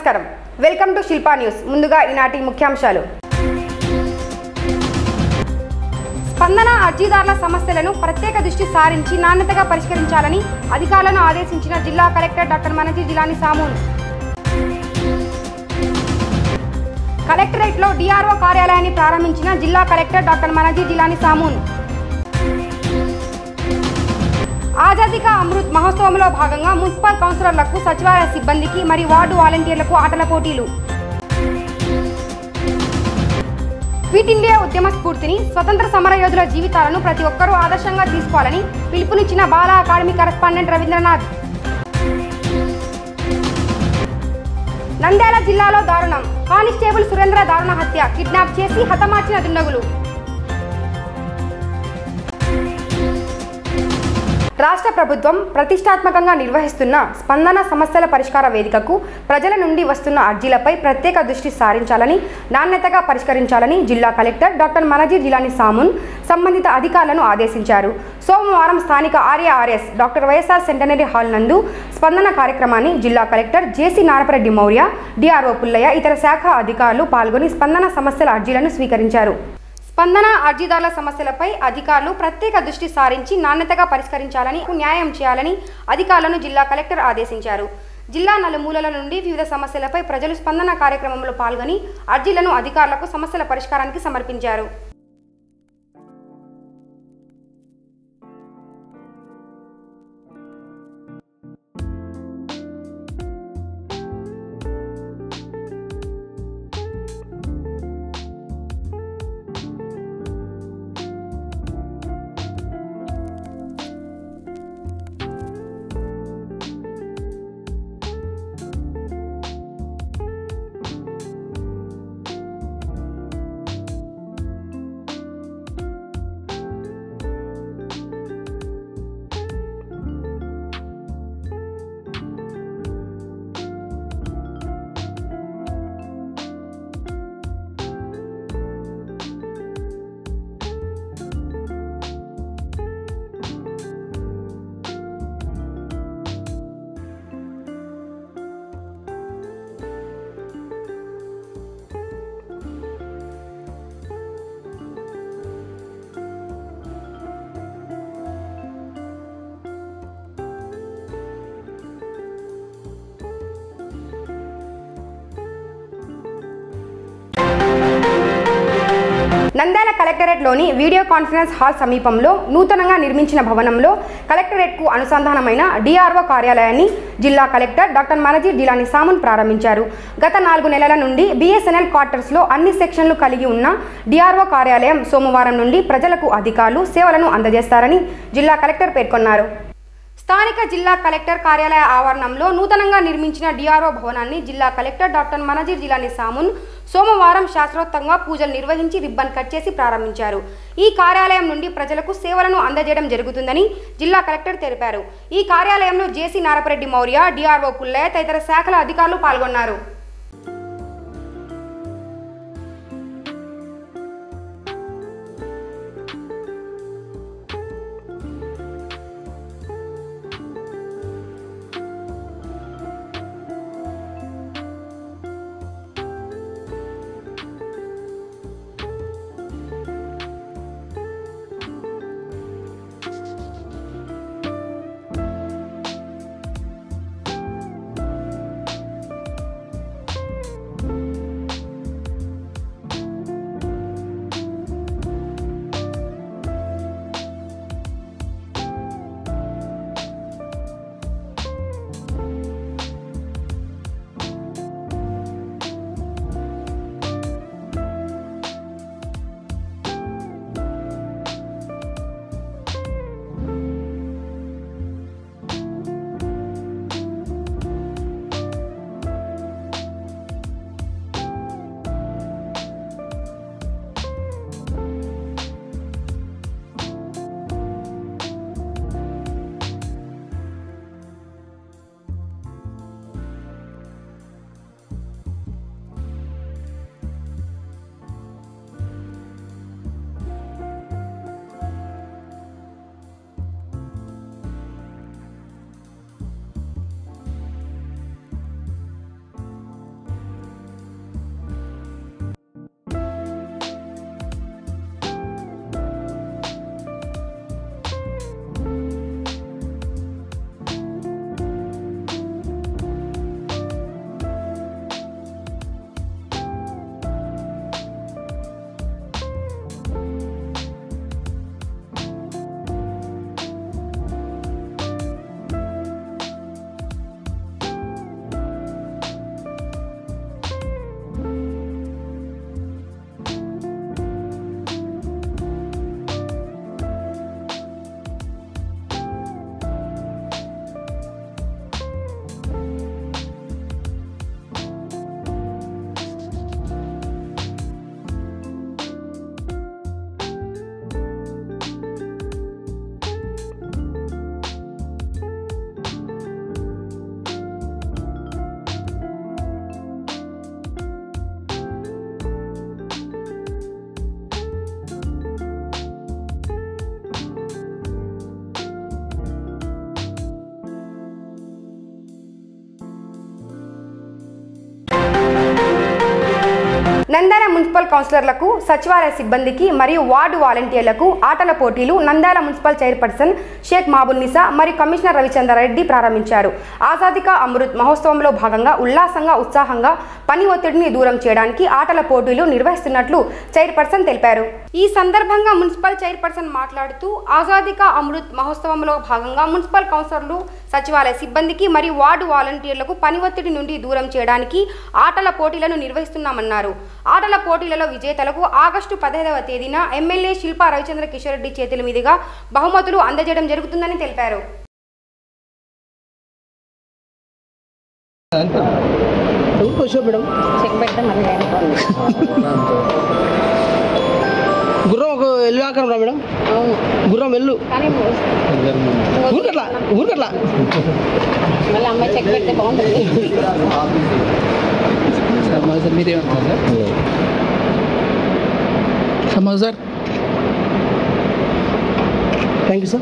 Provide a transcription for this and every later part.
నమస్కారం welcome to Shilpa news ముందుగా ఈనాటి ముఖ్యాంశాలు స్పందన అర్జీదారుల సమస్యలను ప్రత్యేక దృష్టి సారించి నాణ్యతగా పరిష్కరించాలని అధికారులను ఆదేశించిన జిల్లా కలెక్టర్ డాక్టర్ మనజీ జిలాని సామూన్ కలెక్టరేట్లో డిఆర్ఓ కార్యాలయాన్ని ప్రారంభించిన జిల్లా కలెక్టర్ డాక్టర్ మనజీ జిలాని సామూన్ ఆజాదీ కా అమృత్ మహోత్సవంలో భాగంగా మున్సిపల్ కౌన్సిలర్లకు సచివాలయ సిబ్బందికి మరియు వార్డు వాలంటీర్లకు ఆటల పోటీలు క్విట్ ఇండియా ఉద్యమ స్ఫూర్తిని స్వతంత్ర సమరయోధుల జీవితాలను ప్రతి ఒక్కరూ ఆదర్శంగా తీసుకోవాలని పిలుపునిచ్చిన బాల అకాడమీ కరెస్పాండెంట్ రవీంద్రనాథ్ నంద్యాల జిల్లాలో దారుణం కానిస్టేబుల్ సురేంద్ర దారుణ హత్య కిడ్నాప్ చేసి హతమార్చిన దుండగులు రాష్ట్ర ప్రభుత్వం ప్రతిష్టాత్మకంగా నిర్వహిస్తున్న స్పందన సమస్యల పరిష్కార వేదికకు ప్రజల నుండి వస్తున్న అర్జీలపై ప్రత్యేక దృష్టి సారించాలని నాణ్యతగా పరిష్కరించాలని జిల్లా కలెక్టర్ డాక్టర్ మనజీ జిలాని సామున్ సంబంధిత అధికారులను ఆదేశించారు సోమవారం స్థానిక ఆర్యఆర్ఎస్ డాక్టర్ వైఎస్ఆర్ సెంటనరీ హాల్ నందు స్పందన కార్యక్రమాన్ని జిల్లా collector JC Narapareddy Maurya DRO Pullaiah ఇతర శాఖ అధికారులు పాల్గొని స్పందన సమస్యల అర్జీలను స్వీకరించారు స్పందన అర్జీదారుల సమస్యలపై అధికారులు ప్రత్యేక దృష్టి సారించి నాణ్యతగా పరిష్కరించాలని న్యాయం చేయాలని అధికారులను జిల్లా కలెక్టర్ ఆదేశించారు జిల్లా నలుమూలల నుండి వివిధ సమస్యలపై ప్రజలు స్పందన కార్యక్రమంలో పాల్గొని అర్జీలను అధికారులకు సమస్యల పరిష్కారానికి సమర్పించారు నంద్యాల కలెక్టరేట్లోని వీడియో కాన్ఫరెన్స్ హాల్ సమీపంలో నూతనంగా నిర్మించిన భవనంలో కలెక్టరేట్కు అనుసంధానమైన డిఆర్ఓ కార్యాలయాన్ని జిల్లా కలెక్టర్ డాక్టర్ మనజీ జిలాని సామున్ ప్రారంభించారు గత నాలుగు నెలల నుండి బీఎస్ఎన్ఎల్ క్వార్టర్స్లో అన్ని సెక్షన్లు కలిగి ఉన్న డిఆర్ఓ కార్యాలయం సోమవారం నుండి ప్రజలకు అధికారులు సేవలను అందజేస్తారని జిల్లా కలెక్టర్ పేర్కొన్నారు స్థానిక జిల్లా కలెక్టర్ కార్యాలయ ఆవరణంలో నూతనంగా నిర్మించిన డిఆర్ఓ భవనాన్ని జిల్లా కలెక్టర్ డాక్టర్ మనజీర్ జిలాని సామున్ సోమవారం శాస్త్రోక్తంగా పూజలు నిర్వహించి రిబ్బన్ కట్ చేసి ప్రారంభించారు ఈ కార్యాలయం నుండి ప్రజలకు సేవలను అందజేయడం జరుగుతుందని జిల్లా కలెక్టర్ తెలిపారు ఈ కార్యాలయంలో జేసీ నారపరెడ్డి మౌర్య డిఆర్ఓ పుల్లయ్య తదితర శాఖల అధికారులు పాల్గొన్నారు నంద్యాల మున్సిపల్ కౌన్సిలర్లకు సచివాలయ సిబ్బందికి మరియు వార్డు వాలంటీర్లకు ఆటల పోటీలు నంద్యాల మున్సిపల్ చైర్పర్సన్ షేక్ మాబుల్ నిసా మరియు కమిషనర్ రవిచంద్రారెడ్డి ప్రారంభించారు ఆజాదికా అమృత్ మహోత్సవంలో భాగంగా ఉల్లాసంగా ఉత్సాహంగా పని ఒత్తిడిని దూరం చేయడానికి ఆటల పోటీలు నిర్వహిస్తున్నట్లు చైర్పర్సన్ తెలిపారు ఈ సందర్భంగా మున్సిపల్ చైర్పర్సన్ మాట్లాడుతూ ఆజాదికా అమృత్ మహోత్సవంలో భాగంగా మున్సిపల్ కౌన్సిలర్లు సచివాలయ సిబ్బందికి మరియు వార్డు వాలంటీర్లకు పని ఒత్తిడి నుండి దూరం చేయడానికి ఆటల పోటీలను నిర్వహిస్తున్నామన్నారు ఆటల పోటీలలో విజేతలకు ఆగస్టు పదహైదవ తేదీన ఎమ్మెల్యే శిల్పా రవిచంద్ర కిషోర్ రెడ్డి చేతుల మీదుగా బహుమతులు అందజేయడం జరుగుతుందని తెలిపారు కూర్చో మేడం చెక్ పెడితే మళ్ళీ వెళ్ళిపోయింది గుర్రం ఒక ఎల్లు ఆకారం రా మేడం అవును గుర్రం ఎల్లు కానీ ఊరికట్లా ఊరికట్లా మళ్ళీ అమ్మాయి చెక్ పెడితే బాగుంటుంది సమాజం మీరేమంటారు సార్ సమాజ్ సార్ థ్యాంక్ యూ సార్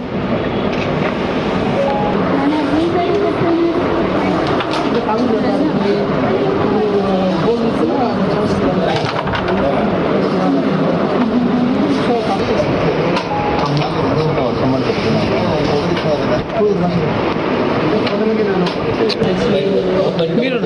మీరు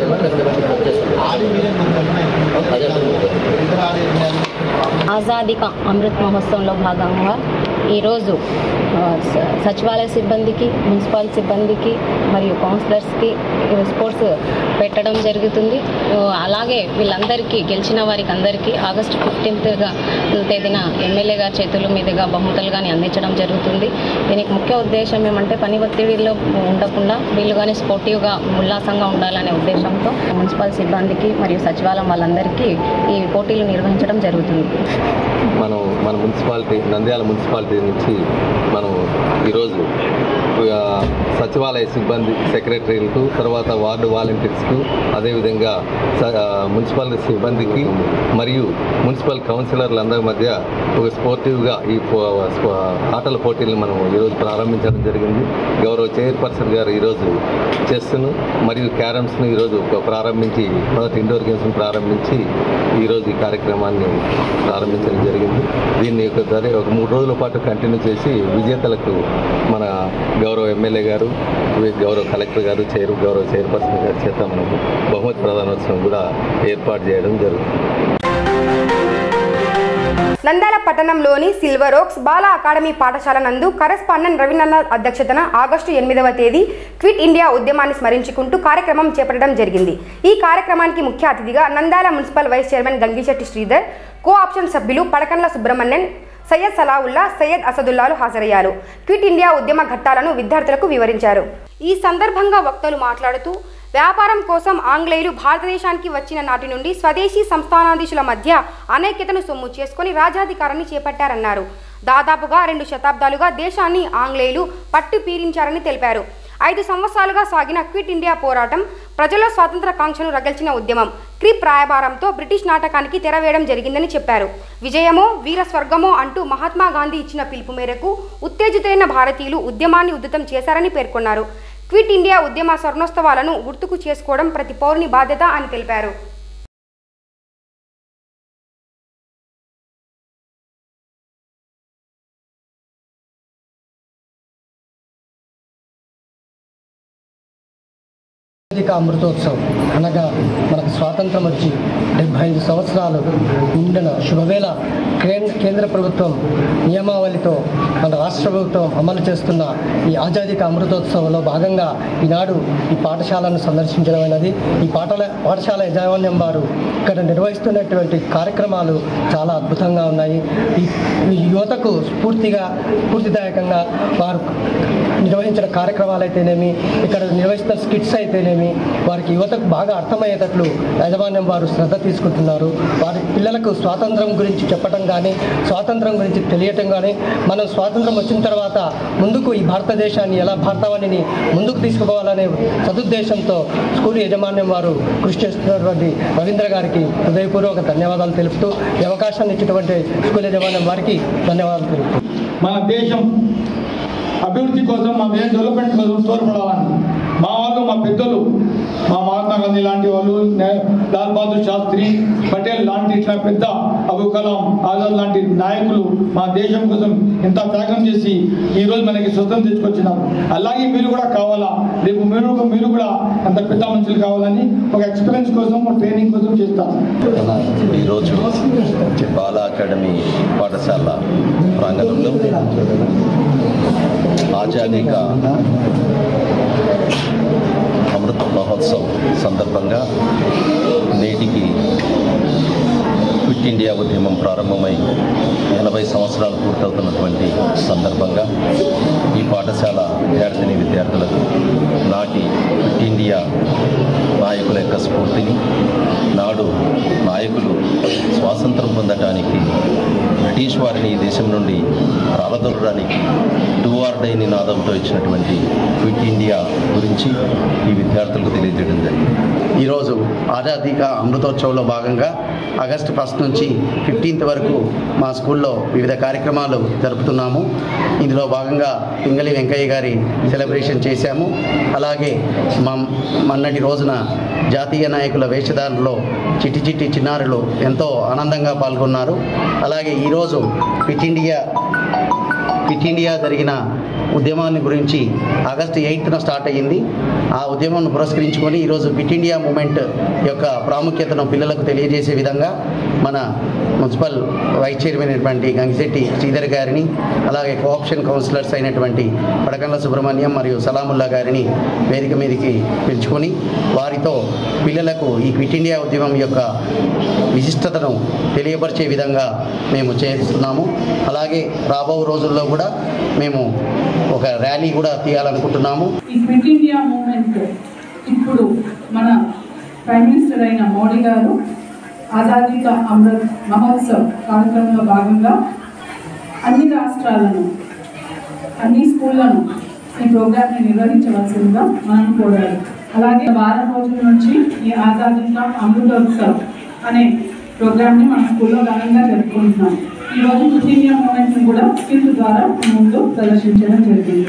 ఆజాదీ కా అమృత్ మహోత్సవంలో భాగంగా ఈరోజు ఆ, స- సచివాలయ సిబ్బందికి మున్సిపల్ సిబ్బందికి మరియు కౌన్సిలర్స్కి స్పోర్ట్స్ పెట్టడం జరుగుతుంది ఆ, అలాగే వీళ్ళందరికీ గెలిచిన వారికి అందరికీ ఆగస్టు ఫిఫ్టీన్త్గా తేదీన ఎమ్మెల్యే గారి చేతుల మీదుగా బహుమతులు కానీ అందించడం జరుగుతుంది దీనికి ముఖ్య ఉద్దేశం ఏమంటే పని ఒత్తిడిలో ఉండకుండా వీళ్ళు కానీ స్పోర్టివ్గా ఉల్లాసంగా ఉండాలనే ఉద్దేశంతో మున్సిపల్ సిబ్బందికి మరియు సచివాలయం వాళ్ళందరికీ ఈ పోటీలు నిర్వహించడం జరుగుతుంది మనం మన మున్సిపాలిటీ నంద్యాల మున్సిపాలిటీ నుంచి మనం ఈరోజు ఆ, సచివాలయ సిబ్బంది సెక్రటరీలకు తర్వాత వార్డు వాలంటీర్స్కు అదేవిధంగా స- ఆ, మున్సిపల్ సిబ్బందికి మరియు మున్సిపల్ కౌన్సిలర్లందరి మధ్య ఒక స్పోర్టివ్గా ఈ పో- స్పో- ఆటల పోటీలను మనం ఈరోజు ప్రారంభించడం జరిగింది గౌరవ చైర్పర్సన్ గారు ఈరోజు చెస్ను మరియు క్యారమ్స్ను ఈరోజు ప్రారంభించి మొదటి ఇండోర్ గేమ్స్ను ప్రారంభించి ఈరోజు ఈ కార్యక్రమాన్ని ప్రారంభించడం జరిగింది దీన్ని ఒక సరే ఒక మూడు రోజుల పాటు కంటిన్యూ చేసి విజేతలకు మన గౌరవ ఎమ్మెల్యే గారు వి- గౌరవ కలెక్టర్ గారు చైర్ గౌరవ చైర్పర్సన్ గారి చేత మనకు బహుమతి ప్రధానోత్సవం కూడా ఏర్పాటు చేయడం జరుగుతుంది నంద్యాల పట్టణంలోని సిల్వర్ ఓక్స్ బాల అకాడమీ పాఠశాల నందు కరెస్పాండెంట్ రవీంద్రనాథ్ అధ్యక్షతన ఆగస్టు ఎనిమిదవ తేదీ క్విట్ ఇండియా ఉద్యమాన్ని స్మరించుకుంటూ కార్యక్రమం చేపట్టడం జరిగింది ఈ కార్యక్రమానికి ముఖ్య అతిథిగా Nandyal municipal vice chairman Gangisetty Sridhar co option సభ్యులు పడకండ్ల సుబ్రహ్మణ్యన్ సయ్యద్ సలావుల్లా సయ్యద్ అసదుల్లాలు హాజరయ్యారు క్విట్ ఇండియా ఉద్యమ ఘట్టాలను విద్యార్థులకు వివరించారు ఈ సందర్భంగా వక్తలు మాట్లాడుతూ వ్యాపారం కోసం ఆంగ్లేయులు భారతదేశానికి వచ్చిన నాటి నుండి స్వదేశీ సంస్థానాధీశుల మధ్య అనైక్యతను సొమ్ము చేసుకొని రాజాధికారాన్ని చేపట్టారన్నారు దాదాపుగా రెండు శతాబ్దాలుగా దేశాన్ని ఆంగ్లేయులు పట్టు పీరించారని తెలిపారు ఐదు సంవత్సరాలుగా సాగిన క్విట్ ఇండియా పోరాటం ప్రజల స్వాతంత్ర కాంక్షను రగల్చిన ఉద్యమం క్రిప్ రాయబారంతో బ్రిటిష్ నాటకానికి తెరవేయడం జరిగిందని చెప్పారు విజయమో వీర స్వర్గమో అంటూ మహాత్మా గాంధీ ఇచ్చిన పిలుపు మేరకు ఉత్తేజితైన భారతీయులు ఉద్యమాన్ని ఉద్ధృతం చేశారని పేర్కొన్నారు క్విట్ ఇండియా ఉద్యమ స్వర్ణోత్సవాలను గుర్తుకు చేసుకోవడం ప్రతి పౌరుని బాధ్యత అని తెలిపారు సామాజిక అమృతోత్సవం అనగా మనకు స్వాతంత్రం వచ్చి డెబ్బై ఐదు సంవత్సరాలు నిండిన శుభవేళ కేంద్ర కేంద్ర ప్రభుత్వం నియమావళితో మన రాష్ట్ర ప్రభుత్వం అమలు చేస్తున్న ఈ ఆజాదిక అమృతోత్సవంలో భాగంగా ఈనాడు ఈ పాఠశాలను సందర్శించడమైనది ఈ పాఠశాల పాఠశాల యజమాన్యం వారు ఇక్కడ నిర్వహిస్తున్నటువంటి కార్యక్రమాలు చాలా అద్భుతంగా ఉన్నాయి ఈ ఈ యువతకు స్ఫూర్తిగా స్ఫూర్తిదాయకంగా వారు నిర్వహించిన కార్యక్రమాలు అయితేనేమి ఇక్కడ నిర్వహిస్తున్న స్కిట్స్ అయితేనేమి వారికి యువతకు బాగా అర్థమయ్యేటట్లు యాజమాన్యం వారు శ్రద్ధ తీసుకుంటున్నారు వారి పిల్లలకు స్వాతంత్రం గురించి చెప్పటం కానీ స్వాతంత్రం గురించి తెలియటం కానీ మనం స్వాతంత్రం వచ్చిన తర్వాత ముందుకు ఈ భారతదేశాన్ని ఎలా భారతవాణిని ముందుకు తీసుకుపోవాలనే సదుద్దేశంతో స్కూల్ యాజమాన్యం వారు కృషి చేస్తున్నటువంటి రవీంద్ర గారికి హృదయపూర్వక ధన్యవాదాలు తెలుపుతూ ఈ అవకాశాన్ని ఇచ్చినటువంటి స్కూల్ యాజమాన్యం వారికి ధన్యవాదాలు తెలుపుతూ మన దేశం అభివృద్ధి కోసం మన దేశ డెవలప్మెంట్ కోసం తోడ్పడాలని మా వాళ్ళు మా పెద్దలు మా మహాత్మా గాంధీ లాంటి వాళ్ళు నే- లాల్ బహదూర్ శాస్త్రి పటేల్ లాంటి ఇట్లా పెద్ద అబుల్ కలాం ఆజాద్ లాంటి నాయకులు మా దేశం కోసం ఎంత త్యాగం చేసి ఈ రోజు మనకి స్వతంత్రం తెచ్చుకొచ్చినారు అలాగే మీరు కూడా కావాలా రేపు మీరు మీరు కూడా అంత పెద్ద మనుషులు కావాలని ఒక ఎక్స్పీరియన్స్ కోసం ఒక ట్రైనింగ్ కోసం చేస్తాను ఈరోజు బాల అకాడమీ పాఠశాల ప్రాంగణంలో ఆజాదీ కా అమృత మహోత్సవ్ సందర్భంగా నేటికి క్విట్ ఇండియా ఉద్యమం ప్రారంభమై ఎనభై సంవత్సరాలు పూర్తవుతున్నటువంటి సందర్భంగా ఈ పాఠశాల విద్యార్థిని విద్యార్థులకు నాటి క్విట్ ఇండియా నాయకుల యొక్క స్ఫూర్తిని నాడు నాయకులు స్వాతంత్రం పొందటానికి బ్రిటిష్ వారిని ఈ దేశం నుండి ప్రాలదొరడానికి డూ ఆర్ డై నినాదంతో ఇచ్చినటువంటి క్విట్ ఇండియా గురించి ఈ విద్యార్థులకు తెలియజేయడం జరిగింది ఈరోజు ఆజాదీ కా అమృతోత్సవంలో భాగంగా ఆగస్టు ఫస్ట్ నుంచి ఫిఫ్టీన్త్ వరకు మా స్కూల్లో వివిధ కార్యక్రమాలు జరుపుతున్నాము ఇందులో భాగంగా పింగళి వెంకయ్య గారి సెలబ్రేషన్ చేశాము అలాగే మా మొన్నటి రోజున జాతీయ నాయకుల వేషధారణలో చిట్టి చిట్టి చిన్నారులు ఎంతో ఆనందంగా పాల్గొన్నారు అలాగే ఈరోజు ఫిట్ ఇండియా ఫిట్ ఇండియా జరిగిన ఉద్యమాన్ని గురించి ఆగస్టు ఎయిత్న స్టార్ట్ అయ్యింది ఆ ఉద్యమం పురస్కరించుకొని ఈరోజు ఫిట్ ఇండియా మూమెంట్ యొక్క ప్రాముఖ్యతను పిల్లలకు తెలియజేసే విధంగా మన మున్సిపల్ వైస్ చైర్మన్ అయినటువంటి గంగిశెట్టి శ్రీధర్ గారిని అలాగే కోఆప్షన్ కౌన్సిలర్స్ అయినటువంటి పడకండ్ల సుబ్రహ్మణ్యం మరియు సలాముల్లా గారిని వేదిక మీదకి పిలుచుకొని వారితో పిల్లలకు ఈ క్విట్ ఇండియా ఉద్యమం యొక్క విశిష్టతను తెలియపరిచే విధంగా మేము చేస్తున్నాము అలాగే రాబో రోజుల్లో కూడా మేము ఒక ర్యాలీ కూడా తీయాలనుకుంటున్నాము ఈ క్విట్ ఇండియా మూమెంట్ ఇప్పుడు మన ప్రైమ్ మినిస్టర్ అయిన మోడీ గారు ఆజాదీ కా అమృత్ మహోత్సవ్ కార్యక్రమంలో భాగంగా అన్ని రాష్ట్రాలను అన్ని స్కూళ్లను ఈ ప్రోగ్రామ్ని నిర్వహించవలసిందిగా మనం కోరారు అలాగే వారం రోజుల నుంచి ఈ ఆజాదీ కా అమృతోత్సవ్ అనే ప్రోగ్రామ్ని మన స్కూల్లో ఘనంగా జరుపుకుంటున్నాం ఈరోజు క్విట్ ఇండియా మూమెంట్ని కూడా స్కిల్ ద్వారా ముందు ప్రదర్శించడం జరిగింది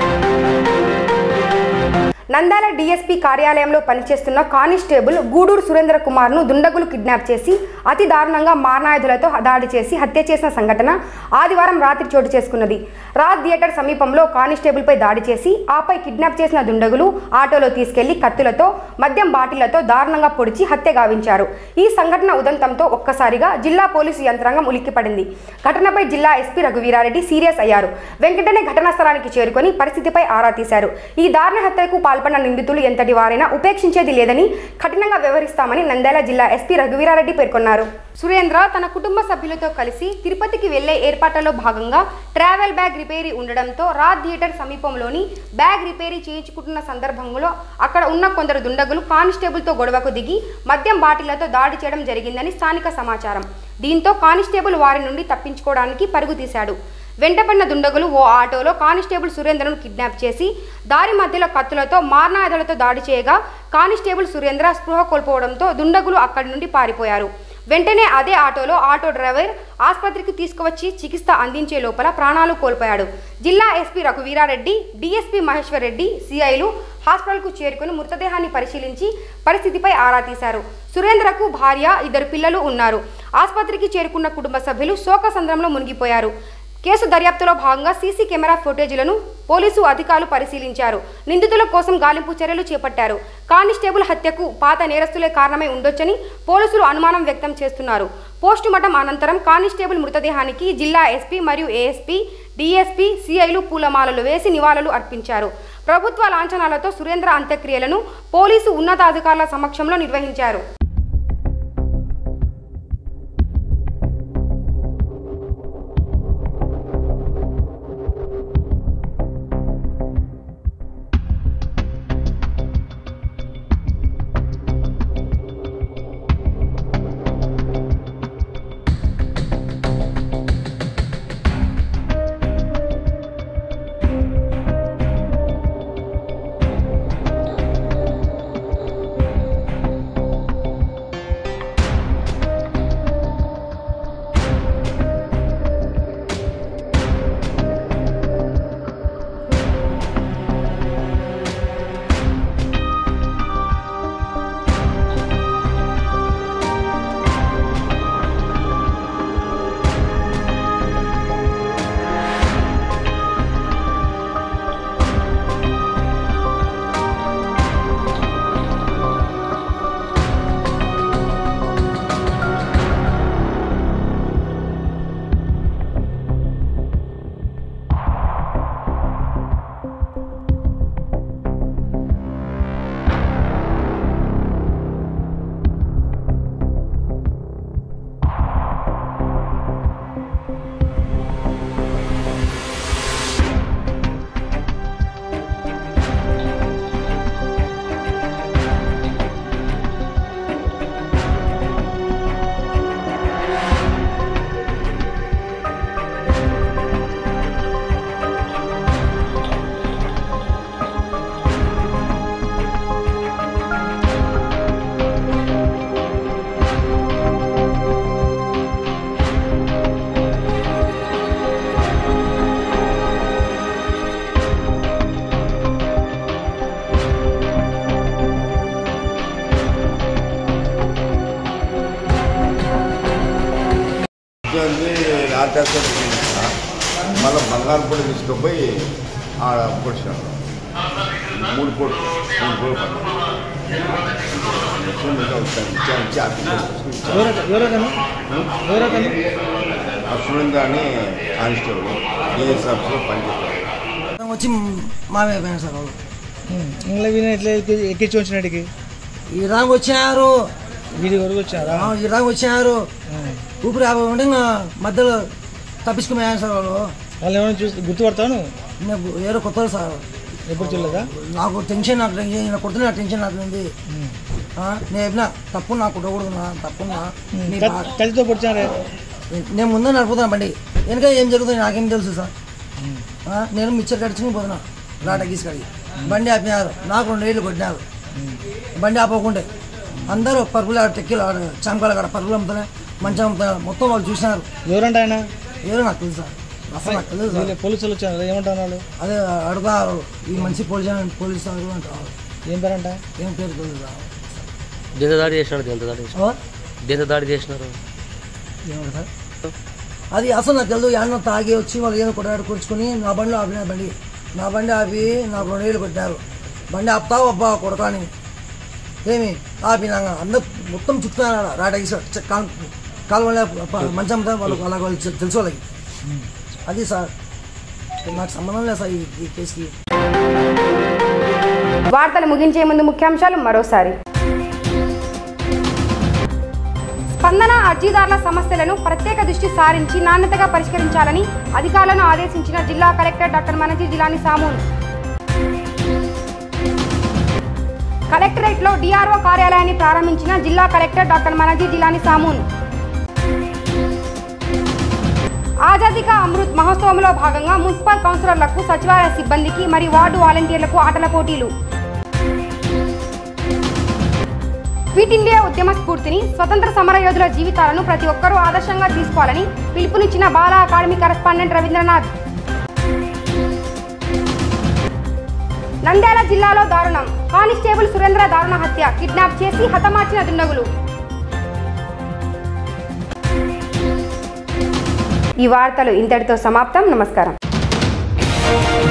నంద్యాల డీఎస్పీ కార్యాలయంలో పనిచేస్తున్న కానిస్టేబుల్ గూడూరు సురేంద్ర కుమార్ను దుండగులు కిడ్నాప్ చేసి అతి దారుణంగా మారణాయుధులతో దాడి చేసి హత్య చేసిన సంఘటన ఆదివారం రాత్రి చోటు చేసుకున్నది రాజ్ థియేటర్ సమీపంలో కానిస్టేబుల్పై దాడి చేసి ఆపై కిడ్నాప్ చేసిన దుండగులు ఆటోలో తీసుకెళ్లి కత్తులతో మద్యం బాటిళ్లతో దారుణంగా పొడిచి హత్య గావించారు ఈ సంఘటన ఉదంతంతో ఒక్కసారిగా జిల్లా పోలీసు యంత్రాంగం ఉలిక్కిపడింది ఘటనపై జిల్లా ఎస్పీ రఘువీరారెడ్డి సీరియస్ అయ్యారు వెంకటనే ఘటనా స్థలానికి చేరుకొని పరిస్థితిపై ఆరా తీశారు ఈ దారుణ హత్యకు పాల్పడిన నిందితులు ఎంతటి వారైనా ఉపేక్షించేది లేదని కఠినంగా వ్యవహరిస్తామని నంద్యాల జిల్లా ఎస్పీ రఘువీరారెడ్డి పేర్కొన్నారు సురేంద్ర తన కుటుంబ సభ్యులతో కలిసి తిరుపతికి వెళ్లే ఏర్పాట్లలో భాగంగా ట్రావెల్ బ్యాగ్ రిపేరీ ఉండడంతో రాజ్ థియేటర్ సమీపంలోని బ్యాగ్ రిపేరీ చేయించుకుంటున్న సందర్భంలో అక్కడ ఉన్న కొందరు దుండగులు కానిస్టేబుల్తో గొడవకు దిగి మద్యం బాటిళ్లతో దాడి చేయడం జరిగిందని స్థానిక సమాచారం దీంతో కానిస్టేబుల్ వారి నుండి తప్పించుకోవడానికి పరుగు తీశాడు వెంటపడిన దుండగులు ఓ ఆటోలో కానిస్టేబుల్ సురేంద్రను కిడ్నాప్ చేసి దారి మధ్యలో కత్తులతో మారణాయుధాలతో దాడి చేయగా కానిస్టేబుల్ సురేంద్ర స్పృహ కోల్పోవడంతో దుండగులు అక్కడి నుండి పారిపోయారు వెంటనే అదే ఆటోలో ఆటో డ్రైవర్ ఆసుపత్రికి తీసుకువచ్చి చికిత్స అందించే లోపల ప్రాణాలు కోల్పోయాడు జిల్లా ఎస్పీ రఘువీరారెడ్డి డిఎస్పీ మహేశ్వర్ రెడ్డి సిఐలు హాస్పిటల్కు చేరుకుని మృతదేహాన్ని పరిశీలించి పరిస్థితిపై ఆరా తీశారు సురేంద్రకు భార్య ఇద్దరు పిల్లలు ఉన్నారు ఆసుపత్రికి చేరుకున్న కుటుంబ సభ్యులు శోకసంద్రంలో మునిగిపోయారు కేసు దర్యాప్తులో భాగంగా సీసీ కెమెరా ఫుటేజీలను పోలీసు అధికారులు పరిశీలించారు నిందితుల కోసం గాలింపు చర్యలు చేపట్టారు కానిస్టేబుల్ హత్యకు పాత నేరస్తులే కారణమై ఉండొచ్చని పోలీసులు అనుమానం వ్యక్తం చేస్తున్నారు పోస్టుమార్టం అనంతరం కానిస్టేబుల్ మృతదేహానికి జిల్లా ఎస్పీ మరియు ఏఎస్పీ డీఎస్పీ సిఐలు పూలమాలలు వేసి నివాళులు అర్పించారు ప్రభుత్వ లాంఛనాలతో సురేంద్ర అంత్యక్రియలను పోలీసు ఉన్నతాధికారుల సమక్షంలో నిర్వహించారు తీసుకొని రాత్రి మళ్ళీ బంగారు పొడి తీసుకుపోయి ఆడ పొడిచాడు మూడు కోట్లు మూడు కోట్లు సురేంద్ర అని కానిస్టేబుల్ డిఎస్ ఆఫీస్లో పనిచేస్తాడు వచ్చి మామయ్య పోయినా సార్ వాళ్ళు ఇంట్లో వీళ్ళని ఎట్లా ఎక్కి- ఎక్కించి వచ్చినడికి ఈ రాంగ్ వచ్చారు వీడి వరకు వచ్చారా ఆ, ఈ రాంగ్ వచ్చారు ఊపిరి యాభై ఉంటే ఇంకా మధ్యలో తప్పించుకుపోయాను సార్ వాళ్ళు వాళ్ళు ఏమైనా చూసి గుర్తుపడతాను నాకు ఏదో కొత్త సార్ ఎప్పుడు చూడలేదా నాకు టెన్షన్ నాకు టెన్షన్ నాకు కొడుతున్న టెన్షన్ నాకు ఉంది ఆ, నేను చెప్పిన తప్పు నాకు కొట్టకూడదు నా తప్పు నా నీ కత్- బా- కత్తితో పొడిచారే నేను ముందే నడుపుతున్నా బండి వెనక ఏం జరుగుతుంది నాకేం తెలుసు సార్ ఆ, నేను మిక్చర్ కడుచుకుని పోతున్నా రాట గీసుకడిగి బండి ఆపినారు నాకు రెండు ఏళ్ళు కొట్టినారు బండి ఆపకుంటే అందరూ పరుగులు ఆడ టెక్కిలు ఆడ చంకాల కాడ పరుగులు అమ్ముతానే మంచిగా అమ్ముతున్నారు మొత్తం వాళ్ళు చూసినారు ఎవరంట ఆయన ఏదో నాకు తెలుసు సార్ అసలు నాకు తెలియదు సార్ వీళ్ళు పోలీసులు వచ్చారు ఏమంటున్నారు అదే అడుగుతారు ఈ మంచి పోలీసు పోలీసు అంటారు ఏం పేరంట ఏం పేరు తెలియదు సార్. దేంతో దాడి చేసినాడు దేంతో దాడి చేసినాడు ఓ? దేంతో దాడి చేసినారు ఏమంటారు సార్ అది అసలు నాకు తెలియదు యాన్న తాగి వచ్చి వాళ్ళు ఏదో కొట్టాడు కూర్చుకొని నా బండిలో ఆపినారు బండి నా బండి ఆపి నాకు రెండు వేలు కొట్టినారు బండి ఆపుతావు అబ్బా కొడతాని ఏమి ఆపినాక అందరు మొత్తం చుట్టుకున్నారు రాటకి కాలువలే మంచం వాళ్ళకి అలాగ వాళ్ళు తె- తెలుసు వాళ్ళకి అది సార్ నాకు సంబంధం లేదు సార్ ఈ- ఈ కేసుకి వార్తలు ముగించే ముందు ముఖ్యాంశాలు మరోసారి స్పందన అర్జీదారుల సమస్యలను ప్రత్యేక దృష్టి సారించి నాణ్యతగా పరిష్కరించాలని అధికారులను ఆదేశించిన జిల్లా కలెక్టర్ డాక్టర్ మనజీ జిలాని సామూన్ కలెక్టరేట్లో డిఆర్ఓ కార్యాలయాన్ని ప్రారంభించిన జిల్లా కలెక్టర్ డాక్టర్ మనజీ జిలాని సామూన్ ఆజాదీ కా అమృత్ మహోత్సవంలో భాగంగా మున్సిపల్ కౌన్సిలర్లకు సచివాలయ సిబ్బందికి మరియు వార్డు వాలంటీర్లకు ఆటల పోటీలు క్విట్ ఇండియా ఉద్యమ స్ఫూర్తిని స్వతంత్ర సమరయోధుల జీవితాలను ప్రతి ఒక్కరూ ఆదర్శంగా తీసుకోవాలని పిలుపునిచ్చిన బాలా అకాడమీ కరెస్పాండెంట్ రవీంద్రనాథ్ నంద్యాల జిల్లాలో దారుణం కానిస్టేబుల్ సురేంద్ర దారుణ హత్య కిడ్నాప్ చేసి హతమార్చిన దుండగులు ఈ వార్తలు ఇంతటితో సమాప్తం నమస్కారం